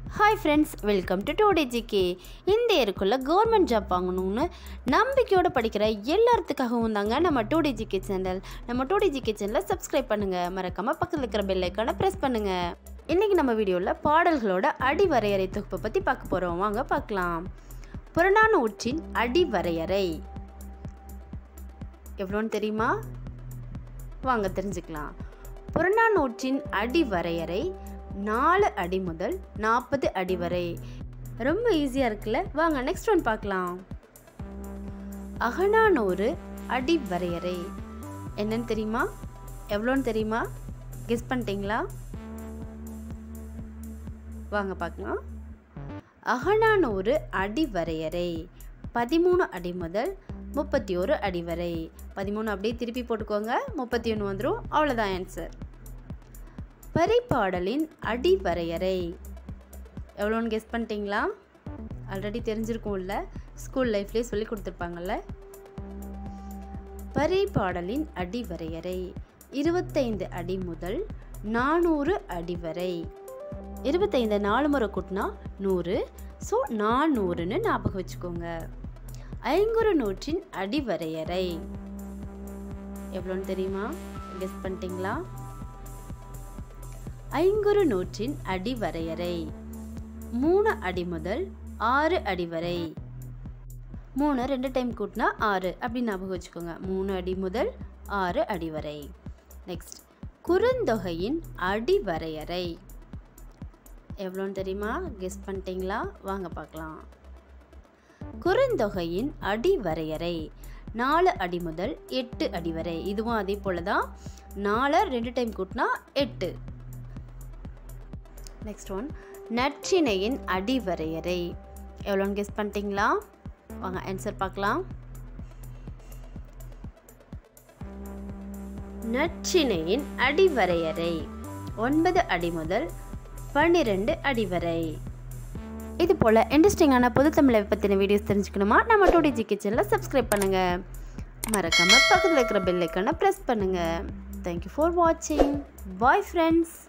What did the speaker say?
hi friends welcome to two GK இந்த இயருக்குள்ள government job வாங்கணும்னு நம்பிக்கையோடு படிக்கிற எல்லாத்துக்காகவும் தாங்க நம்ம டூ ஜிகே சேனல் நம்ம டூ ஜிகே சேனலை சப்ஸ்கிரைப் பண்ணுங்கள் மறக்காமல் பக்கத்தில் இருக்கிற பெல் ஐக்கானை ப்ரெஸ் பண்ணுங்கள் இன்றைக்கி நம்ம வீடியோவில் பாடல்களோட அடி வரையறை தொகுப்பை பற்றி பார்க்க போகிறோம் வாங்க பார்க்கலாம் புறநானூற்றின் அடி வரையறை எவ்வளோன்னு தெரியுமா வாங்க தெரிஞ்சுக்கலாம் புறநானூற்றின் அடி வரையறை நாலு அடி முதல் நாற்பது அடி வரை ரொம்ப ஈஸியாக இருக்குல்ல வாங்க நெக்ஸ்ட் ஒன் பார்க்கலாம் அகநானூறு அடி வரையறை என்னன்னு தெரியுமா எவ்வளோன்னு தெரியுமா கெஸ் பண்ணிட்டீங்களா வாங்க பார்க்கலாம் அகநானூறு அடி வரையறை பதிமூணு அடி முதல் முப்பத்தி ஒரு அடி வரை பதிமூணு அப்படியே திருப்பி போட்டுக்கோங்க முப்பத்தி ஒன்று வந்துடும் அவ்வளோதான் ஆன்சர் பரிபாடலின் அடி வரையறை எவ்வளோன்னு கெஸ் பண்ணிட்டீங்களா ஆல்ரெடி தெரிஞ்சிருக்கும்ல ஸ்கூல் லைஃப்லேயே சொல்லி கொடுத்துருப்பாங்கல்ல பரிபாடலின் அடி வரையறை இருபத்தைந்து அடி முதல் நானூறு அடி வரை இருபத்தைந்து நாலு முறை கூட்டினா நூறு ஸோ நானூறுன்னு ஞாபகம் வச்சுக்கோங்க ஐங்குறு நூற்றின் அடி வரையறை எவ்வளோன்னு தெரியுமா கெஸ் பண்ணிட்டீங்களா ஐங்குறு நூற்றின் அடி வரையறை மூணு அடி முதல் ஆறு அடி வரை மூணு ரெண்டு டைம் கூட்டினா ஆறு அப்படின்னு ஞாபகம் வச்சுக்கோங்க மூணு அடி முதல் ஆறு அடி வரை நெக்ஸ்ட் குறுந்தொகையின் அடி வரையறை எவ்வளோன்னு தெரியுமா கெஸ் பண்ணிட்டீங்களா வாங்க பார்க்கலாம் குறுந்தொகையின் அடி வரையறை நாலு அடி முதல் எட்டு அடி வரை இதுவும் அதே போல தான் நாலு ரெண்டு டைம் கூட்டினா எட்டு நெக்ஸ்ட் ஒன் நற்றிணையின் அடி வரையறை எவ்வளோன்னு கெஸ் பண்ணிட்டீங்களா வாங்க ஆன்சர் பார்க்கலாம் நற்றிணையின் அடி வரையறை ஒன்பது அடி முதல் பன்னிரெண்டு அடி வரை இது போல் இன்ட்ரெஸ்டிங்கான பொது தமிழை பற்றின வீடியோஸ் தெரிஞ்சுக்கணுமா நம்ம டூ டிஜி கிச்சனில் சப்ஸ்கிரைப் பண்ணுங்கள் மறக்காமல் பக்கத்தில் இருக்கிற பெல் ஐக்கானை ப்ரெஸ் பண்ணுங்கள் தேங்க்யூ ஃபார் வாட்சிங் பாய் ஃப்ரெண்ட்ஸ்